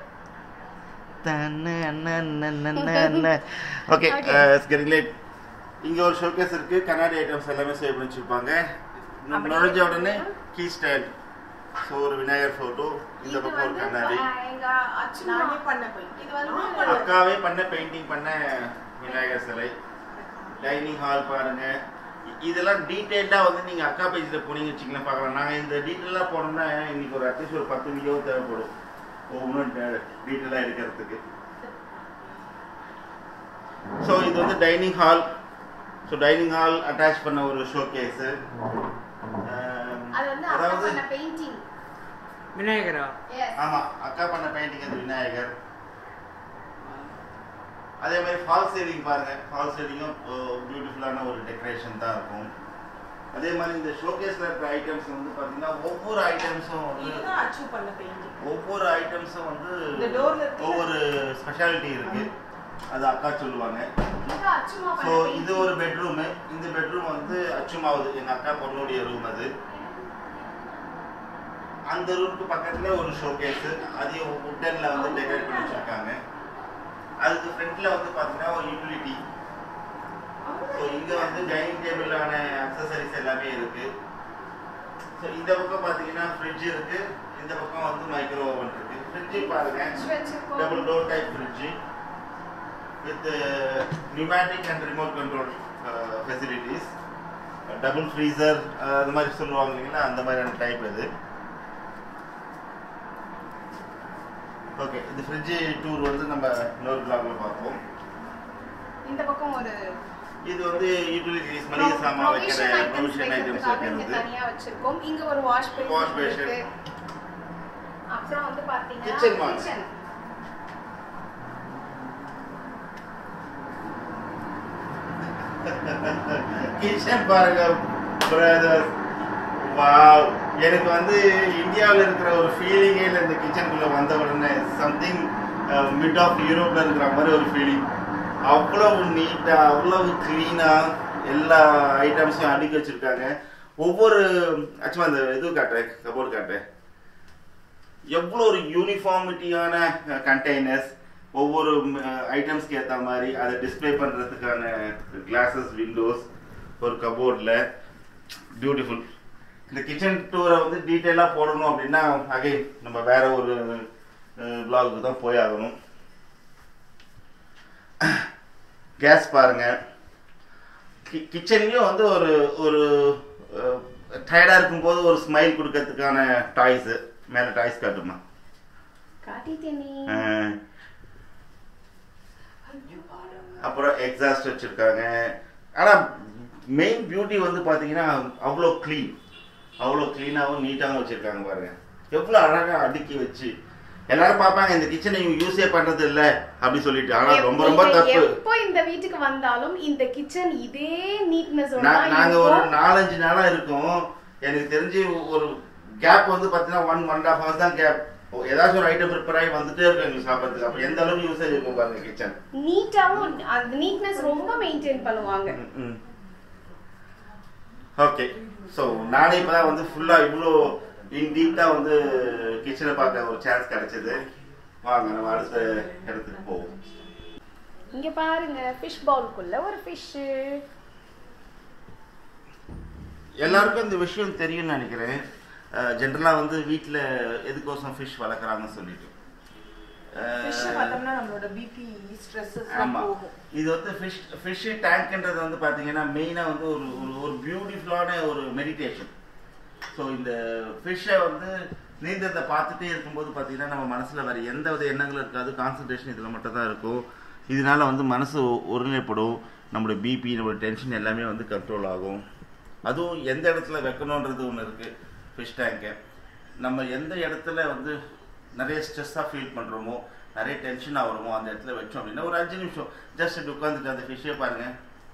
ஓகே Okay. கெட்டிங் லேட் இங்க ஒரு ஷோகேஸ் இருக்கு கண்ணாடி ஐட்டம்ஸ் எல்லாமே சேவ் பண்ணி வச்சிருப்பாங்க நம்ம அப்படி நுழைஞ்ச இருக்கு. உடனே கீ ஸ்டாண்ட் ஸோ ஒரு விநாயகர் போட்டோ இந்த இது பக்கம் ஒரு வந்து கண்ணாடி அஹ், எங்க அச்சுமா நானே பண்ண போய் இது வந்து நான் பண்ணல. அக்காவே பண்ண பெயிண்டிங் பண்ண விநாயகர் சிலை டைனிங் ஹால் பாருங்க இ- இதெல்லாம் டீட்டெயில்டாக வந்து நீங்கள் அக்கா பேஜில் போனீங்க வச்சிங்களேன் பார்க்கலாம் நாங்கள் இந்த டீட்டெயிலாக போனோம்னா இன்னைக்கு ஒரு அட்லீஸ்ட் ஒரு பத்து வீடியோ தேவைப்படும் ஒவ்வொன்றும் டீட்டெயிலாக எடுக்கிறதுக்கு ஸோ இது வந்து dining hall so dining hall attach பண்ண ஒரு ஷோ கேஸு அது வந்து அக்கா அதாவது பண்ண பெயிண்டிங் விநாயகரா எஸ் ஆமாம் அக்கா பண்ண பெயிண்டிங் அது விநாயகர் அதே மாதிரி ஃபால் சீலிங் பாருங்க ஃபால் சீலிங்கும் பியூட்டிஃபுல்லான ஒரு டெக்கரேஷன் தான் இருக்கும் அதே மாதிரி இந்த ஷோகேஸ்ல இருக்கிற ஐட்டம்ஸ் வந்து பாத்தீங்கன்னா ஒவ்வொரு ஐட்டம்ஸும் வந்து இதுதான் அச்சீவ் பண்ண பெயிண்டிங் ஒவ்வொரு ஐட்டம்ஸும் வந்து இந்த டோர்ல இருக்கு ஒவ்வொரு ஸ்பெஷாலிட்டி இருக்கு அது அக்கா சொல்லுவாங்க இது அச்சுமா ஸோ பண்ண இது painting. ஒரு பெட்ரூமு இந்த பெட்ரூம் வந்து அச்சுமாவது எங்க அக்கா பொண்ணுடைய ரூம் அது அந்த ரூமுக்கு பக்கத்துல ஒரு ஷோகேஸ் அதையும் உட்டன்ல வந்து டெக்கரேட் பண்ணி வச்சிருக்காங்க அதுக்கு ஃப்ரண்ட்ல வந்து பாத்தீங்கன்னா ஒரு யூட்டிலிட்டி ஸோ இங்க வந்து டைனிங் டேபிளான அக்சசரிஸ் எல்லாமே இருக்கு ஸோ இந்த பக்கம் பாத்தீங்கன்னா ஃப்ரிட்ஜ் இருக்கு இந்த பக்கம் வந்து மைக்ரோ ஓவன் இருக்கு ஃப்ரிட்ஜ் பாருங்க Fridge வச்சிருக்கோம். Double door type fridge with pneumatic and remote control facilities double freezer அது மாதிரி சொல்லுவாங்க இல்லைங்களா அந்த மாதிரியான டைப் இது ஓகே இந்த ஃப்ரிட்ஜ் டூர் வந்து நம்ம இன்னொரு பிளாக்ல பார்ப்போம் இந்த பக்கம் ஒரு இது வந்து யூட்டிலிட்டிஸ் மளிகை சாமான் வைக்கிற provision items ப்ரொவிஷன் ஐட்டம்ஸ் வைக்கிறதுக்காக இங்க வைக்கிறது தனியா வச்சிருக்கோம் இங்க ஒரு வாஷ் Wash பேசின் basin. இருக்கு அப்புறம் வந்து பாத்தீங்கன்னா Kitchen வாங்க. kitchen. கிச்சன் பாருங்க பிரதர்ஸ் வாவ் எனக்கு வந்து இந்தியாவில் இருக்கிற ஒரு ஃபீலிங்கே இல்லை இந்த கிச்சனுக்குள்ள வந்த உடனே சம்திங் மிட் ஆஃப் யூரோப்ல இருக்கிற மாதிரி ஒரு ஃபீலிங் அவ்வளவு நீட்டா அவ்வளவு கிளீனா எல்லா ஐட்டம்ஸையும் அடுக்கி வச்சிருக்காங்க ஒவ்வொரு ஆக்சுவலாக அந்த இது காட்டுறேன் கபோர்டு காட்டுறேன் எவ்வளோ ஒரு யூனிஃபார்மிட்டியான கண்டெய்னர்ஸ் ஒவ்வொரு ஐட்டம்ஸ்க்கு ஏற்ற மாதிரி அதை டிஸ்ப்ளே பண்ணுறதுக்கான கிளாஸஸ் விண்டோஸ் ஒரு கபோர்டில் பியூட்டிஃபுல் இந்த கிச்சன் டூரை வந்து டீட்டெயிலாக போடணும் அப்படின்னா அகைன் நம்ம வேற ஒரு பிளாகுக்கு தான் போய் ஆகணும் கேஸ் பாருங்க கிச்சன்லயும் வந்து ஒரு ஒரு டயர்டா இருக்கும்போது ஒரு ஸ்மைல் கொடுக்கறதுக்கான டாய்ஸ் மேல டாய்ஸ் காட்டுமா காட்டிட்டேன் நீ அஹ், அப்புறம் எக்ஸாஸ்ட் வச்சிருக்காங்க ஆனா மெயின் பியூட்டி வந்து பார்த்தீங்கன்னா அவ்வளோ க்ளீன் அவ்வளோ க்ளீனாகவும் நீட்டாகவும் வச்சுருக்காங்க பாருங்க எவ்வளோ அழகாக அடுக்கி வச்சு எல்லாரும் பார்ப்பாங்க இந்த கிச்சனை இவங்க யூஸே பண்ணுறது இல்லை அப்படி சொல்லிட்டு ஆனால் ரொம்ப ரொம்ப எப்போ- தப்பு எப்போ இந்த வீட்டுக்கு வந்தாலும் இந்த கிச்சன் இதே நீட்னஸ் நா- நாங்க ஒரு நாலஞ்சு நாளா இருக்கோம் எனக்கு தெரிஞ்சு ஒரு கேப் வந்து பாத்தீங்கன்னா ஒன் ஒன் ஹாஃப் ஹவர்ஸ் தான் கேப் ஏதாச்சும் ஒரு ஐட்டம் ப்ரிப்பேர் ஆகி வந்துட்டே இருக்கும் எங்களுக்கு சாப்பிட்றதுக்கு அப்ப எந்த அளவுக்கு யூசேஜ் இருக்கும் பாருங்க கிச்சன் நீட்டாவும் அந்த நீட்னஸ் ரொம்ப மெயின்டைன் பண்ணுவாங்க ஓகே ஸோ நானே இப்பதான் வந்து ஃபுல்லா இவ்வளோ இன் டீப்டா வந்து கிச்சனை பார்க்க ஒரு சான்ஸ் கிடைச்சது வாங்க நம்ம அடுத்த இடத்துக்கு போவோம் இங்க பாருங்க ஃபிஷ் பவுலுக்குள்ள ஒரு ஃபிஷ் எல்லாருக்கும் இந்த விஷயம் தெரியும்னு நினைக்கிறேன் ஜென்ரலாக வந்து வீட்டில் எதுக்கோசம் ஃபிஷ் வளர்க்குறாங்கன்னு சொல்லிட்டு ஃபிஷ் அஹ், பார்த்தோம்னா நம்மளோட பிபி ஸ்ட்ரெஸ் ஆமா போகும் இது வந்து ஃபிஷ் ஃபிஷ் டேங்க்ன்றது வந்து பாத்தீங்கன்னா மெயினா வந்து ஒரு ஒரு ஒரு பியூட்டிஃபுல்லான ஒரு மெடிடேஷன் ஸோ இந்த ஃபிஷ்ஷை வந்து நீந்தத்தை பார்த்துட்டே இருக்கும்போது பார்த்தீங்கன்னா நம்ம மனசுல வேற எந்த வித எண்ணங்களும் இருக்காது கான்சன்ட்ரேஷன் இதில் மட்டும் தான் இருக்கும் இதனால வந்து மனசு ஒ- ஒருநிலைப்படும் நம்மளோட பிபி நம்மளோட டென்ஷன் எல்லாமே வந்து கண்ட்ரோல் ஆகும் அதுவும் எந்த இடத்துல வைக்கணுன்றது ஒன்று இருக்கு ஃபிஷ் டேங்கை நம்ம எந்த இடத்துல வந்து நிறைய ஸ்ட்ரெஸ்ஸாக ஃபீல் பண்ணுறோமோ நிறைய டென்ஷன் ஆகிறோமோ அந்த இடத்துல வச்சோம் அப்படின்னா ஒரு அஞ்சு நிமிஷம் ஜஸ்ட் இப்படி உட்காந்துட்டு அந்த ஃபிஷ்ஷே பாருங்க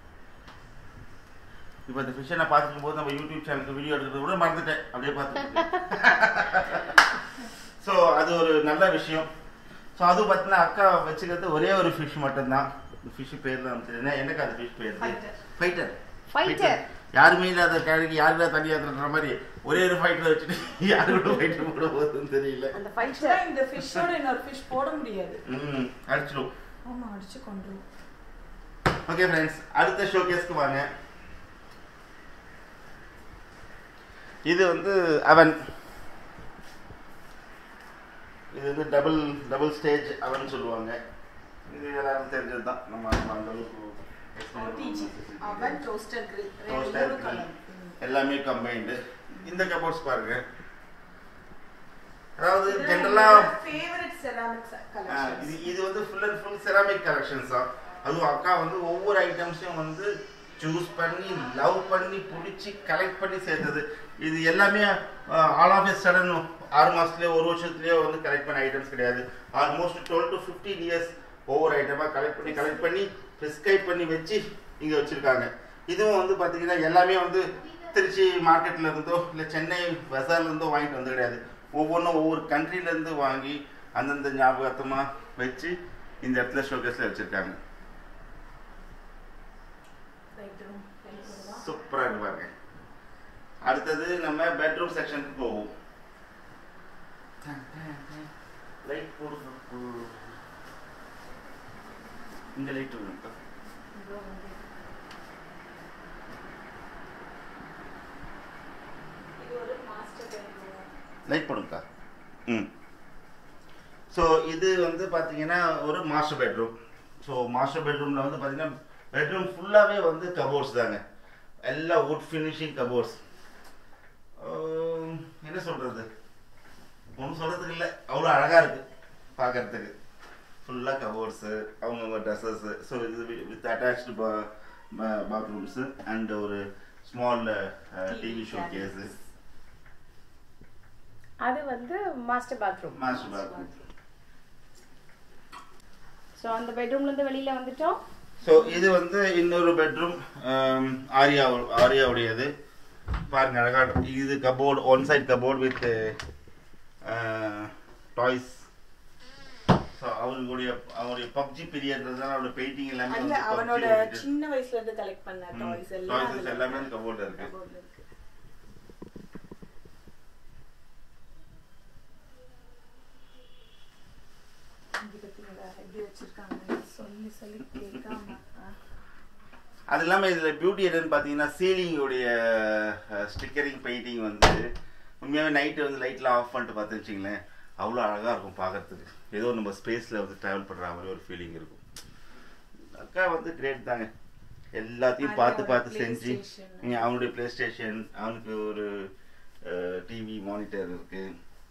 இப்போ இந்த ஃபிஷ்ஷை நான் பார்த்துக்கும் போது நம்ம யூடியூப் சேனலுக்கு வீடியோ எடுக்கிறத கூட மறந்துட்டேன் அப்படியே பார்த்துட்டு ஸோ அது ஒரு நல்ல விஷயம் ஸோ அதுவும் பார்த்தீங்கன்னா அக்கா வச்சுக்கிறது ஒரே ஒரு ஃபிஷ் மட்டும்தான் ஃபிஷ் பேர் தான் தெரியல எனக்கு அந்த ஃபிஷ் பேர் Fighter. Fighter Fighter. யாருமே இல்லாத கேள்விக்கு யாருமே தனியாக தட்டுற மாதிரி ஒரே ஒரு ஃபைட்டர் வச்சுட்டு யாரு கூட ஃபைட்டர் போட போகுதுன்னு தெரியல அந்த ஆக்சுவலா ஃபைட்டர் இந்த ஃபிஷ்ஷோட இன்னொரு ஃபிஷ் போட முடியாது ம் அடிச்சிடும் ஆமா அடிச்சு கொண்டு ஓகே ஃப்ரெண்ட்ஸ் அடுத்த ஷோகேஸ்க்கு வாங்க இது வந்து அவன் இது வந்து டபுள் டபுள் ஸ்டேஜ் அவன் சொல்லுவாங்க இது எல்லாரும் தெரிஞ்சது தான் நம்ம நம்ம அந்த அளவுக்கு explain பண்ண முடியாது. அவன் டோஸ்டர் கிரில் Toaster grill. எல்லாமே கம்பைன்டு இந்த கபோர்ட்ஸ் பாருங்க அதாவது ஜென்ரலா ஃபேவரட் செராமிக்ஸ் ஆ, கலெக்ஷன்ஸ் இது இது வந்து full and full ceramic collections தான் அதுவும் அக்கா வந்து ஒவ்வொரு ஐட்டம்ஸையும் வந்து சூஸ் பண்ணி லவ் பண்ணி பிடிச்சி கலெக்ட் பண்ணி சேர்த்தது இது எல்லாமே ஆல் ஆஃப் எ சடன் ஆறு மாசத்துலயோ ஒரு வருஷத்துலயோ வந்து கலெக்ட் பண்ண ஐட்டம்ஸ் கிடையாது almost twelve to fifteen years ஒவ்வொரு ஐட்டமாக கலெக்ட் பண்ணி கலெக்ட் பண்ணி ப்ரிஸ்கிரைப் பண்ணி வச்சு இங்கே வச்சிருக்காங்க இதுவும் வந்து பார்த்தீங்கன்னா எல்லாமே வந்து திருச்சி மார்க்கெட்ல இருந்தோ இல்லை சென்னை பஜார்ல இருந்தோ வாங்கிட்டு வந்து கிடையாது ஒவ்வொன்றும் ஒவ்வொரு countryல இருந்து வாங்கி அந்தந்த ஞாபகத்தமா வச்சு இந்த இடத்துல ஷோகேஸ்ல வச்சிருக்காங்க சூப்பரா இருக்கு பாருங்க அடுத்தது நம்ம பெட்ரூம் செக்ஷனுக்கு போவோம் லைட் போடுங்க இந்த லைட் விடுங்க இது ஒரு மாஸ்டர் பெட்ரூம் லைட் போடுங்கக்கா ம் ஸோ இது வந்து பார்த்தீங்கன்னா ஒரு மாஸ்டர் பெட்ரூம் ஸோ மாஸ்டர் பெட்ரூமில் வந்து பார்த்தீங்கன்னா பெட்ரூம் ஃபுல்லாகவே வந்து கபோர்ட்ஸ் தாங்க எல்லாம் வுட் ஃபினிஷிங் கபோர்ட்ஸ் என்ன சொல்கிறது ஒன்றும் சொல்கிறதுக்கு இல்லை அவ்வளோ அழகாக இருக்குது பார்க்கறதுக்கு ஃபுல்லாக கபோர்ட்ஸு அவங்கவுங்க ட்ரெஸ்ஸஸ்ஸு ஸோ இது வித் அட்டாச்டு பா பாத்ரூம்ஸு அண்ட் ஒரு ஸ்மால் டிவி ஷோ கேஸு அது வந்து master bathroom master bathroom so அந்த பெட்ரூம்ல இருந்து வெளியில வந்துட்டோம் ஸோ இது வந்து இன்னொரு பெட்ரூம் ஆரியா ஆரியாவுடையது பாருங்க அழகா இது cupboard one side cupboard with toys so அவங்களுடைய அவருடைய பப்ஜி பீரியட்ன்றதுனால அவரோட பெயிண்டிங் எல்லாமே அல்ல வந்து அவனோட PUBG oriented. சின்ன வயசுல இருந்து கலெக்ட் பண்ண ம், டாய்ஸ் toys எல்லாம் அதுல எல்லாமே அந்த cupboard ல இருக்கு. cupboard ல இருக்கு இங்க பாத்தீங்களா, எப்படி வச்சிருக்காங்க சொல்லி சொல்லி கேட்காம ஆ. அது இல்லாமல் இதில் பியூட்டி என்னன்னு பார்த்தீங்கன்னா சீலிங்குடைய ஸ்டிக்கரிங் பெயிண்டிங் வந்து உண்மையாகவே நைட்டு வந்து லைட்லாம் ஆஃப் பண்ணிட்டு பார்த்து வச்சிங்களேன் அவ்வளோ அழகாக இருக்கும் பார்க்கறதுக்கு ஏதோ நம்ம ஸ்பேஸில் வந்து ட்ராவல் பண்ணுற மாதிரி ஒரு ஃபீலிங் இருக்கும் அக்கா வந்து கிரேட் தாங்க எல்லாத்தையும் பார்த்து அவரோட பார்த்து செஞ்சு PlayStation. ம், அவனுடைய ப்ளே ஸ்டேஷன் அவனுக்கு ஒரு டிவி மானிட்டர் இருக்கு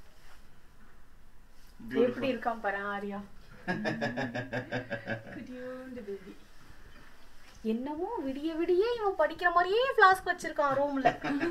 எப்படி இருக்கான் பாரு ஆரியா குட்டியோண்டு baby. என்னமோ விடிய விடிய இவன் படிக்கிற மாதிரியே ஃபிளாஸ்க் வச்சிருக்கான் ரூம்ல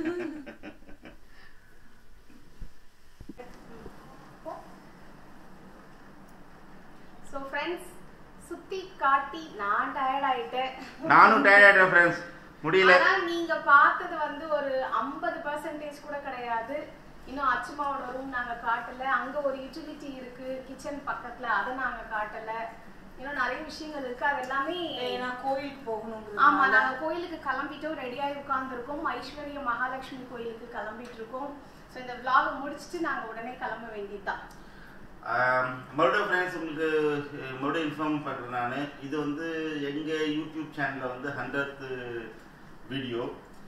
ஸோ ஃப்ரெண்ட்ஸ் சுத்தி காட்டி நான் டயர்ட் ஆயிட்டேன் நானும் டயர்ட் ஆயிட்டேன் ஃப்ரெண்ட்ஸ் முடியல ஆனா நீங்க பார்த்தது வந்து ஒரு 50% பர்சன்டேஜ் கூட கிடையாது இன்னும் அச்சுமாவோட ரூம் நாங்க காட்டல அங்க ஒரு யூட்டிலிட்டி இருக்கு கிச்சன் பக்கத்துல அதை நாங்க காட்டல இன்னும் நிறைய விஷயங்கள் இருக்கு அது எல்லாமே ஏன்னா கோயிலுக்கு போகணும் ஆமா நாங்க கோயிலுக்கு கிளம்பிட்டோம் ரெடியாகி உட்கார்ந்துருக்கோம் ஐஸ்வர்ய மகாலட்சுமி கோயிலுக்கு கிளம்பிட்டு இருக்கோம் ஸோ இந்த vlog முடிச்சுட்டு நாங்க உடனே கிளம்ப வேண்டியதுதான் ஆம், மறுபடியும் ஃப்ரெண்ட்ஸ் உங்களுக்கு அஹ், மறுபடியும் இன்ஃபார்ம் பண்ணுறேன் நான் இது வந்து எங்கள் யூடியூப் சேனலில் வந்து ஹண்ட்ரட் வீடியோ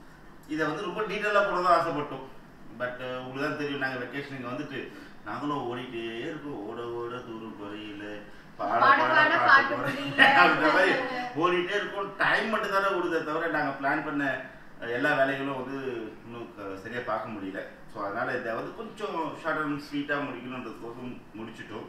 இதை வந்து ரொம்ப டீட்டெயிலாக போட தான் ஆசைப்பட்டோம் பட் உங்களுக்கு தான் தெரியும் நாங்கள் வெக்கேஷன் இங்கே வந்துட்டு நாங்களும் ஓடிட்டே இருக்கோம் ஓட ஓட தூரம் குறையில பாட பாட பாட பாட பாட்டு பாட்டு பாட முடியல. அப்படின்ற மாதிரி ஓடிட்டே இருக்கோம் டைம் மட்டும் தானே ஓடுதே தவிர நாங்கள் பிளான் பண்ண அஹ், எல்லா வேலைகளும் வந்து இன்னும் க- சரியா பார்க்க முடியல ஸோ அதனால இதை வந்து கொஞ்சம் ஷார்ட் அண்ட் ஸ்வீட்டாக முடிக்கணுன்றதுக்கோசம் முடிச்சிட்டோம்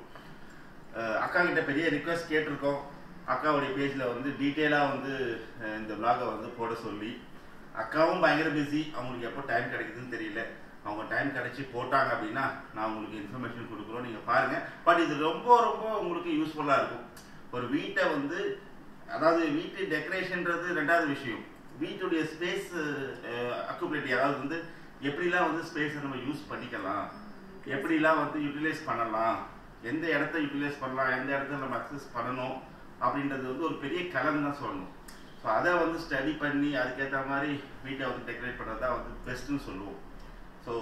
அஹ், அக்கா கிட்ட பெரிய ரிக்வஸ்ட் கேட்டிருக்கோம் அக்காவுடைய பேஜில் வந்து டீட்டெயிலாக வந்து அஹ், இந்த vlog-அ வந்து போட சொல்லி அக்காவும் பயங்கர பிஸி அவங்களுக்கு எப்போ டைம் கிடைக்குதுன்னு தெரியல அவங்க டைம் கிடைச்சி போட்டாங்க அப்படின்னா நான் உங்களுக்கு இன்ஃபர்மேஷன் கொடுக்குறோம் நீங்கள் பாருங்கள் பட் இது ரொம்ப ரொம்ப உங்களுக்கு யூஸ்ஃபுல்லாக இருக்கும் ஒரு வீட்டை வந்து அதாவது வீட்டு டெக்கரேஷன்ன்றது ரெண்டாவது விஷயம் வீட்டுடைய ஸ்பேஸ் அக்குபிலிட்டி அதாவது வந்து எப்படிலாம் வந்து ஸ்பேஸை நம்ம யூஸ் பண்ணிக்கலாம் எப்படிலாம் வந்து யூட்டிலைஸ் பண்ணலாம் எந்த இடத்த யூட்டிலைஸ் பண்ணலாம் எந்த இடத்த நம்ம அக்சஸ் பண்ணணும் அப்படின்றது வந்து ஒரு பெரிய கலன் தான் சொல்லணும் ஸோ அதை வந்து ஸ்டடி பண்ணி அதுக்கேற்ற மாதிரி வீட்டை வந்து டெக்கரேட் பண்ணுறது தான் வந்து பெஸ்ட்டுன்னு சொல்லுவோம் ஸோ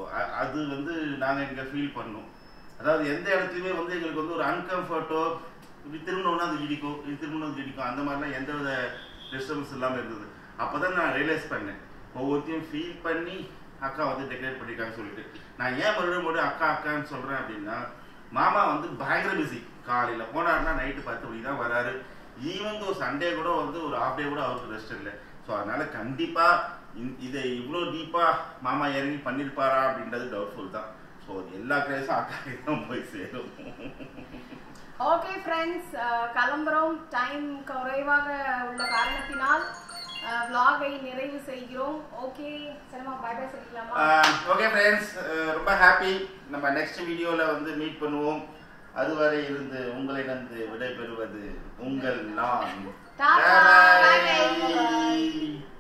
அது வந்து நாங்கள் இங்கே ஃபீல் பண்ணோம் அதாவது எந்த இடத்துலையுமே வந்து எங்களுக்கு வந்து ஒரு அன்கம்ஃபர்ட்டோ இப்படி திரும்பினோம்னா அது இடிக்கும் இது திரும்பினா அது இடிக்கும் அந்த மாதிரிலாம் எந்த வித டிஸ்டர்பன்ஸ் இல்லாமல் இருந்தது அப்போ தான் நான் ரியலைஸ் பண்ணேன் ஒவ்வொருத்தையும் ஃபீல் பண்ணி அக்கா வந்து டெக்கரேட் பண்ணியிருக்காங்க சொல்லிட்டு நான் ஏன் மறுபடியும் மறுபடியும் அக்கா அக்கான்னு சொல்கிறேன் அப்படின்னா மாமா வந்து பயங்கர பிஸி காலையில் போனாருன்னா நைட்டு பத்து மணிக்கு தான் வராரு ஈவன் தோ சண்டே கூட வந்து ஒரு ஹாஃப் டே கூட அவருக்கு ரெஸ்ட் இல்லை ஸோ அதனால கண்டிப்பாக இதை இவ்வளோ டீப்பாக மாமா இறங்கி பண்ணியிருப்பாரா அப்படின்றது டவுட்ஃபுல் தான் ஸோ எல்லா கிரேஸும் அக்கா தான் போய் சேரும் ஓகே ஃப்ரெண்ட்ஸ் கிளம்புறோம் டைம் குறைவாக உள்ள காரணத்தினால் vlog-ஐ நிறைவு செய்கிறோம் ஓகே சரிமா பை பை சொல்லிக்கலாமா ஓகே ஃப்ரெண்ட்ஸ் ரொம்ப ஹாப்பி நம்ம நெக்ஸ்ட் வீடியோவில் வந்து மீட் பண்ணுவோம் அதுவரை இருந்து உங்களிடம் விடைபெறுவது உங்கள் நான் டாடா, bye bye. Bye.